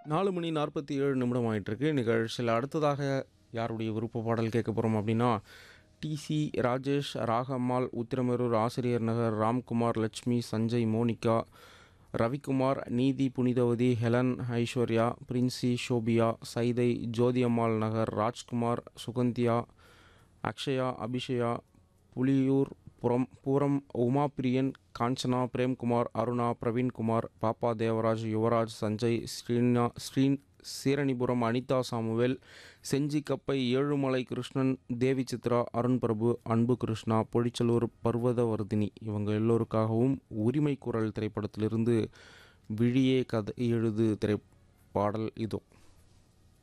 நாலு மணி நாற்பத்தி ஏழு நிமிடம் ஆயிட்டிருக்கு நிகழ்ச்சியில் அடுத்ததாக யாருடைய விருப்ப பாடல் கேட்க போகிறோம் அப்படின்னா டிசி ராஜேஷ் ராகம்மாள் உத்திரமேரூர் ஆசிரியர் நகர் ராம்குமார் லட்சுமி சஞ்சய் மோனிகா ரவிக்குமார் நீதி புனிதவதி ஹெலன் ஐஸ்வர்யா பிரின்சி ஷோபியா சைதை ஜோதியம்மாள் நகர் ராஜ்குமார் சுகந்தியா அக்ஷயா அபிஷயா புலியூர் புறம் பூரம் உமாபிரியன் காஞ்சனா பிரேம்குமார் அருணா பிரவீன்குமார் பாப்பா தேவராஜ் யுவராஜ் சஞ்சய் ஸ்ரீனா ஸ்ரீன் சீரணிபுரம் அனிதா சாமுவேல் செஞ்சிக்கப்பை ஏழுமலை கிருஷ்ணன் தேவி சித்ரா அருண் பிரபு அன்பு கிருஷ்ணா பொழிச்சலூர் பர்வதவர்தினி இவங்க எல்லோருக்காகவும் உரிமை குரல் திரைப்படத்திலிருந்து விழியே கதை எழுது திரை பாடல் இதோ